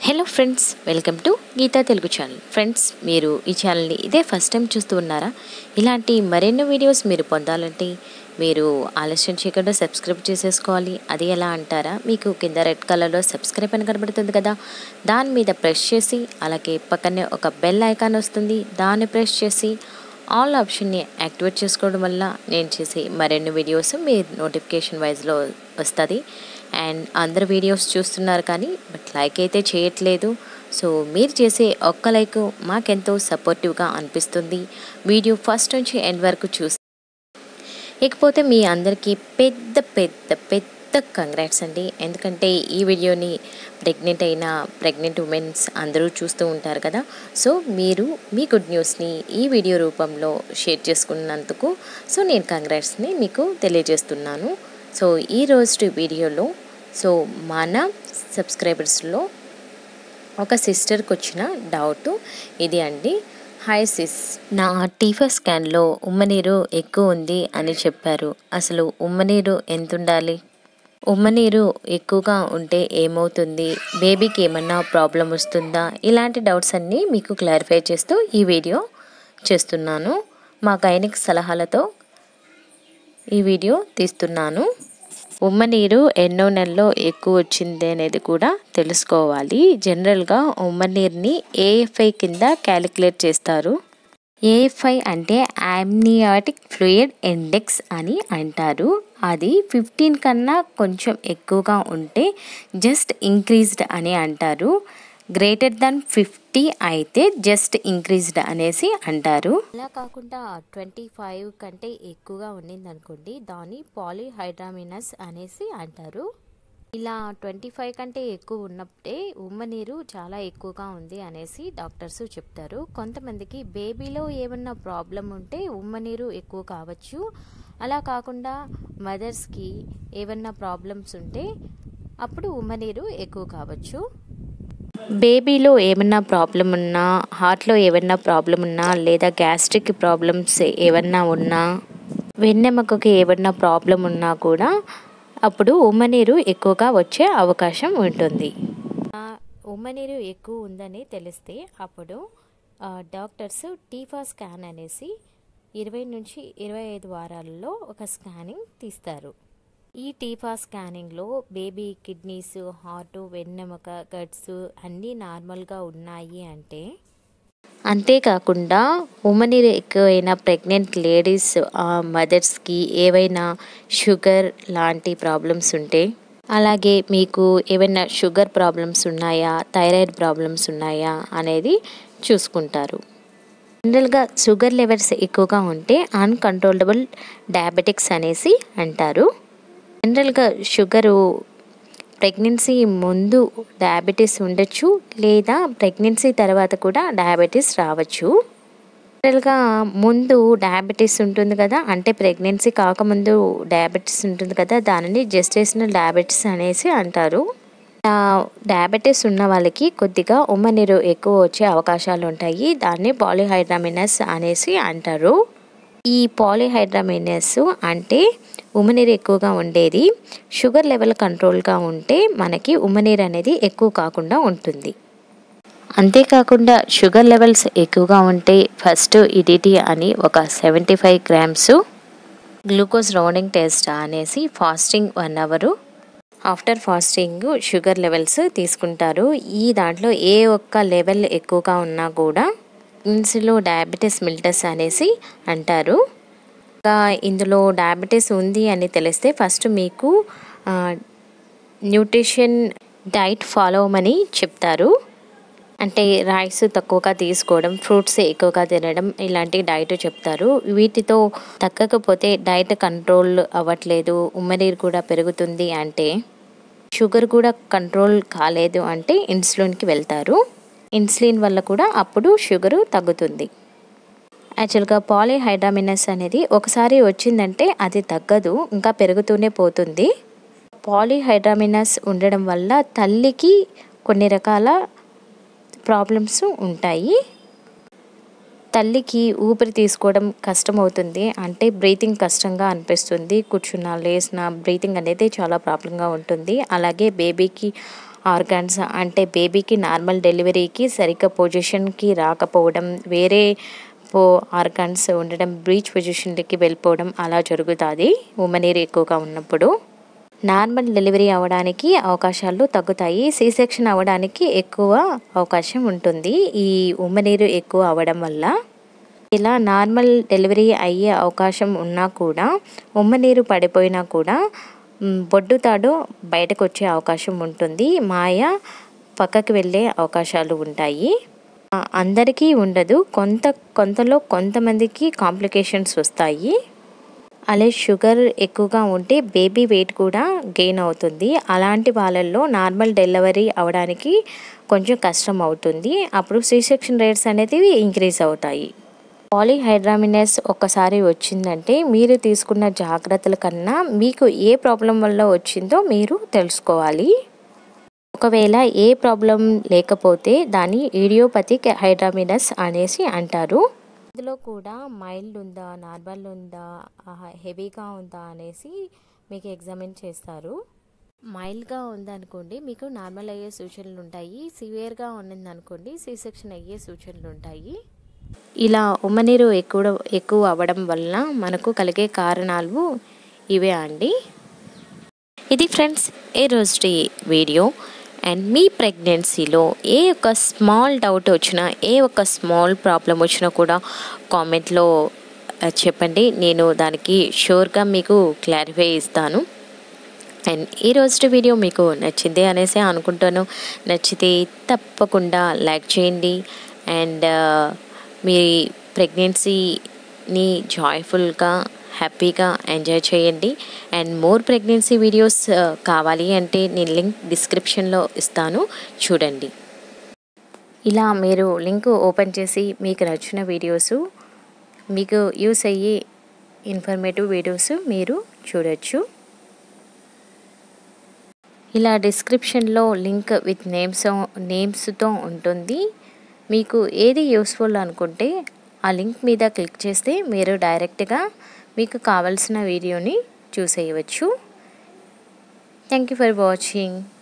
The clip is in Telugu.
hello friends welcome to Geetha Telugu channel friends మీరు ఈ ఛానల్ని ఇదే ఫస్ట్ టైం చూస్తూ ఉన్నారా ఇలాంటి మరెన్నో వీడియోస్ మీరు పొందాలంటే మీరు ఆలస్యం చేయకుండా సబ్స్క్రైబ్ చేసేసుకోవాలి అది ఎలా అంటారా మీకు కింద రెడ్ కలర్లో సబ్స్క్రైబ్ అని కనబడుతుంది కదా దాని మీద ప్రెస్ చేసి అలాగే పక్కనే ఒక బెల్ ఐకాన్ వస్తుంది దాన్ని ప్రెస్ చేసి ఆల్ ఆప్షన్ని యాక్టివేట్ చేసుకోవడం వల్ల నేను చేసే మరిన్ని వీడియోస్ మీ నోటిఫికేషన్ వైజ్లో వస్తుంది అండ్ అందరు వీడియోస్ చూస్తున్నారు కానీ బట్ లైక్ అయితే చేయట్లేదు సో మీరు చేసే ఒక్క లైక్ మాకెంతో సపోర్టివ్గా అనిపిస్తుంది వీడియో ఫస్ట్ నుంచి ఎండ్ వరకు చూస్తే ఇకపోతే మీ అందరికీ పెద్ద పెద్ద పెద్ద కంగ్రాట్స్ అండి ఎందుకంటే ఈ వీడియోని ప్రెగ్నెంట్ అయిన ప్రెగ్నెంట్ ఉమెన్స్ అందరూ చూస్తూ ఉంటారు కదా సో మీరు మీ గుడ్ న్యూస్ని ఈ వీడియో రూపంలో షేర్ చేసుకున్నందుకు సో నేను కంగ్రాట్స్ని మీకు తెలియజేస్తున్నాను సో ఈ రోజు వీడియోలో సో మన సబ్స్క్రైబర్స్లో ఒక సిస్టర్కి వచ్చిన డౌట్ ఇది అండి హాయ్ సిస్ నా టీఫా స్కాన్లో ఉమ్మనీరు ఎక్కువ ఉంది అని చెప్పారు అసలు ఉమ్మనీరు ఎంత ఉండాలి ఉమ్మనీరు ఎక్కువగా ఉంటే ఏమవుతుంది బేబీకి ఏమన్నా ప్రాబ్లం వస్తుందా ఇలాంటి డౌట్స్ అన్నీ మీకు క్లారిఫై చేస్తూ ఈ వీడియో చేస్తున్నాను మా గైనిక్ సలహాలతో ఈ వీడియో తీస్తున్నాను ఉమ్మనీరు ఎన్నో నెలలో ఎక్కువ వచ్చింది అనేది కూడా తెలుసుకోవాలి జనరల్గా ఉమ్మనీరుని ఏఎఫ్ఐ కింద క్యాలిక్యులేట్ చేస్తారు ఏఎఫ్ఐ అంటే యామ్నియాటిక్ ఫ్లూయిడ్ ఇండెక్స్ అని అంటారు అది ఫిఫ్టీన్ కన్నా కొంచెం ఎక్కువగా ఉంటే జస్ట్ ఇంక్రీజ్డ్ అని అంటారు గ్రేటర్ దాన్ ఫిఫ్టీ అయితే జస్ట్ ఇంక్రీజ్డ్ అనేసి అంటారు అలా కాకుండా ట్వంటీ ఫైవ్ కంటే ఎక్కువగా ఉండింది అనుకోండి దాన్ని పాలిహైడ్రామినస్ అనేసి అంటారు ఇలా ట్వంటీ ఫైవ్ కంటే ఎక్కువ ఉన్నప్పుడే ఉమ్మనీరు చాలా ఎక్కువగా ఉంది అనేసి డాక్టర్స్ చెప్తారు కొంతమందికి బేబీలో ఏమన్నా ప్రాబ్లం ఉంటే ఉమ్మనీరు ఎక్కువ కావచ్చు అలా కాకుండా మదర్స్కి ఏమన్నా ప్రాబ్లమ్స్ ఉంటే అప్పుడు ఉమ్మనీరు ఎక్కువ కావచ్చు బేబీలో ఏమన్నా ప్రాబ్లం ఉన్నా హార్ట్లో ఏమన్నా ప్రాబ్లం ఉన్నా లేదా గ్యాస్ట్రిక్ ప్రాబ్లమ్స్ ఏమన్నా ఉన్నా వెన్నెముకకి ఏమన్నా ప్రాబ్లం ఉన్నా కూడా అప్పుడు ఉమ్మనీరు ఎక్కువగా వచ్చే అవకాశం ఉంటుంది ఉమ్మనీరు ఎక్కువ ఉందని తెలిస్తే అప్పుడు డాక్టర్స్ టీఫా స్కాన్ అనేసి ఇరవై నుంచి ఇరవై ఐదు వారాలలో ఒక స్కానింగ్ తీస్తారు ఈ టీఫా స్కానింగ్లో బేబీ కిడ్నీస్ హార్ట్ వెన్నెముక గట్స్ అన్నీ నార్మల్గా ఉన్నాయి అంటే అంతేకాకుండా ఉమ్మనీరు ఎక్కువైన ప్రెగ్నెంట్ లేడీస్ మదర్స్కి ఏవైనా షుగర్ లాంటి ప్రాబ్లమ్స్ ఉంటే అలాగే మీకు ఏమైనా షుగర్ ప్రాబ్లమ్స్ ఉన్నాయా థైరాయిడ్ ప్రాబ్లమ్స్ ఉన్నాయా అనేది చూసుకుంటారు జనరల్గా షుగర్ లెవెల్స్ ఎక్కువగా ఉంటే అన్కంట్రోలబుల్ డయాబెటిక్స్ అనేసి అంటారు జనరల్గా షుగరు ప్రెగ్నెన్సీ ముందు డయాబెటీస్ ఉండొచ్చు లేదా ప్రెగ్నెన్సీ తర్వాత కూడా డయాబెటీస్ రావచ్చు జనరల్గా ముందు డయాబెటీస్ ఉంటుంది కదా అంటే ప్రెగ్నెన్సీ కాకముందు డయాబెటీస్ ఉంటుంది కదా దానిని జెస్టేషనల్ డయాబెటీస్ అనేసి అంటారు డయాబెటీస్ ఉన్న వాళ్ళకి కొద్దిగా ఉమ్మనీరు ఎక్కువ వచ్చే అవకాశాలు ఉంటాయి దాన్ని పాలిహైడ్రామినస్ అనేసి అంటారు ఈ పాలిహైడ్రామినస్ అంటే ఉమ్మనీరు ఎక్కువగా ఉండేది షుగర్ లెవెల్ కంట్రోల్గా ఉంటే మనకి ఉమ్మనీరు అనేది ఎక్కువ కాకుండా ఉంటుంది అంతేకాకుండా షుగర్ లెవెల్స్ ఎక్కువగా ఉంటే ఫస్ట్ ఇడిటీ అని ఒక seventy five grams glucose rounding test అనేసి fasting one hour after fasting sugar levels తీసుకుంటారు ఈ దాంట్లో ఏ ఒక్క లెవెల్ ఎక్కువగా ఉన్నా కూడా ఇన్సులో డయాబెటీస్ మిల్టస్ అనేసి అంటారు ఇంకా ఇందులో డయాబెటీస్ ఉంది అని తెలిస్తే ఫస్ట్ మీకు న్యూట్రిషన్ డైట్ ఫాలో అవ్వమని చెప్తారు అంటే రైస్ తక్కువగా తీసుకోవడం ఫ్రూట్స్ ఎక్కువగా తినడం ఇలాంటి డైట్ చెప్తారు వీటితో తగ్గకపోతే డైట్ కంట్రోల్ అవ్వట్లేదు ఉమ్మనీరు కూడా పెరుగుతుంది అంటే షుగర్ కూడా కంట్రోల్ కాలేదు అంటే ఇన్సులిన్కి వెళ్తారు ఇన్సులిన్ వల్ల కూడా అప్పుడు షుగరు తగ్గుతుంది యాక్చువల్గా పాలిహైడ్రామినస్ అనేది ఒకసారి వచ్చిందంటే అది తగ్గదు ఇంకా పెరుగుతూనే పోతుంది పాలిహైడ్రామినస్ ఉండడం వల్ల తల్లికి కొన్ని రకాల ప్రాబ్లమ్స్ ఉంటాయి తల్లికి ఊపిరి తీసుకోవడం కష్టమవుతుంది అంటే బ్రీతింగ్ కష్టంగా అనిపిస్తుంది కూర్చున్నా లేసిన బ్రీతింగ్ అనేది చాలా ప్రాబ్లంగా ఉంటుంది అలాగే బేబీకి ఆర్గాన్స్ అంటే బేబీకి నార్మల్ డెలివరీకి సరిగ్గా పొజిషన్కి రాకపోవడం వేరే పో ఆర్గాన్స్ ఉండడం బ్రీచ్ పొజిషన్కి వెళ్ళిపోవడం అలా జరుగుతుంది ఉమ్మనీరు ఎక్కువగా ఉన్నప్పుడు నార్మల్ డెలివరీ అవ్వడానికి అవకాశాలు తగ్గుతాయి సి సెక్షన్ అవ్వడానికి ఎక్కువ అవకాశం ఉంటుంది ఈ ఉమ్మనీరు ఎక్కువ అవ్వడం వల్ల ఇలా నార్మల్ డెలివరీ అయ్యే అవకాశం ఉన్నా కూడా ఉమ్మనీరు పడిపోయినా కూడా మ్, బొడ్డు తాడు బయటకు వచ్చే అవకాశం ఉంటుంది మాయ పక్కకి వెళ్ళే అవకాశాలు ఉంటాయి ఆ, అందరికీ ఉండదు కొంత కొంతలో కొంతమందికి కాంప్లికేషన్స్ వస్తాయి అలాగే షుగర్ ఎక్కువగా ఉంటే బేబీ వెయిట్ కూడా గెయిన్ అవుతుంది అలాంటి వాళ్ళల్లో నార్మల్ డెలివరీ అవడానికి కొంచెం కష్టం అవుతుంది అప్పుడు సి సెక్షన్ రేట్స్ అనేది ఇంక్రీజ్ అవుతాయి పాలీహైడ్రామినస్ ఒక్కసారి వచ్చిందంటే మీరు తీసుకున్న జాగ్రత్తల కన్నా మీకు ఏ ప్రాబ్లం వల్ల వచ్చిందో మీరు తెలుసుకోవాలి ఒకవేళ ఏ ప్రాబ్లం లేకపోతే దాన్ని ఇడియోపతిక్ హైడ్రామినస్ అనేసి అంటారు ఇందులో కూడా మైల్డ్ ఉందా నార్మల్ ఉందా హెవీగా ఉందా అనేసి మీకు ఎగ్జామిన్ చేస్తారు మైల్డ్గా ఉందనుకోండి మీకు నార్మల్ అయ్యే సూచనలు ఉంటాయి సివియర్గా ఉన్నదనుకోండి సి సెక్షన్ అయ్యే సూచనలు ఉంటాయి ఇలా ఉమ్మనీరు ఎక్కువ ఎక్కువ అవ్వడం వల్ల మనకు కలిగే కారణాలు ఇవే అండి ఇది ఫ్రెండ్స్ ఏ రోజు వీడియో అండ్ మీ ప్రెగ్నెన్సీలో ఏ ఒక్క స్మాల్ డౌట్ వచ్చినా ఏ ఒక్క స్మాల్ ప్రాబ్లం వచ్చినా కూడా కామెంట్లో ఆ, చెప్పండి నేను దానికి షూర్గా మీకు క్లారిఫై ఇస్తాను అండ్ ఈ రోజు వీడియో మీకు నచ్చింది అనేసి అనుకుంటాను నచ్చితే తప్పకుండా లైక్ చేయండి అండ్ మీ ప్రెగ్నెన్సీని జాయ్ఫుల్గా హ్యాపీగా ఎంజాయ్ చేయండి అండ్ మోర్ ప్రెగ్నెన్సీ వీడియోస్ కావాలి అంటే నేను లింక్ డిస్క్రిప్షన్లో ఇస్తాను చూడండి ఇలా మీరు లింక్ ఓపెన్ చేసి మీకు నచ్చిన వీడియోస్ మీకు యూస్ అయ్యే ఇన్ఫర్మేటివ్ వీడియోస్ మీరు చూడొచ్చు ఇలా డిస్క్రిప్షన్లో లింక్ విత్ నేమ్స్ నేమ్స్తో ఉంటుంది మీకు ఏది యూస్ఫుల్ అనుకుంటే ఆ లింక్ మీద క్లిక్ చేస్తే మీరు డైరెక్ట్గా మీకు కావాల్సిన వీడియోని చూసేయవచ్చు థ్యాంక్ యూ ఫర్ వాచింగ్